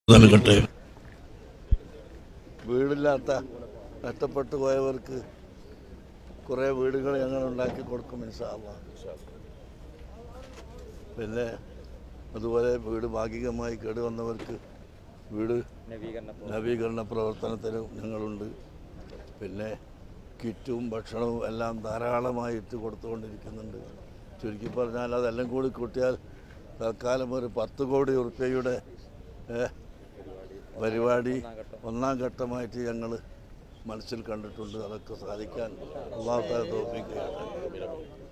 നൽകട്ടെ വീടില്ലാത്ത നഷ്ടപ്പെട്ടു പോയവർക്ക് കുറേ വീടുകൾ ഞങ്ങൾ ഉണ്ടാക്കി കൊടുക്കും ഇൻഷാല്ല പിന്നെ അതുപോലെ വീട് ഭാഗികമായി കേടുവന്നവർക്ക് വീട് നവീകരണ പ്രവർത്തനത്തിന് ഞങ്ങളുണ്ട് പിന്നെ കിറ്റും ഭക്ഷണവും എല്ലാം ധാരാളമായി ഇട്ട് കൊടുത്തുകൊണ്ടിരിക്കുന്നുണ്ട് ചുരുക്കി പറഞ്ഞാൽ അതെല്ലാം കൂടി കൂട്ടിയാൽ തൽക്കാലം ഒരു പത്ത് കോടി ഉറുപ്പ്യയുടെ ഏഹ്, പരിപാടി ഒന്നാം ഘട്ടമായിട്ട് ഞങ്ങൾ മനസ്സിൽ കണ്ടിട്ടുണ്ട് അതൊക്കെ സാധിക്കാൻ അള്ളാഹു തോപ്പിക്കുകയാണ്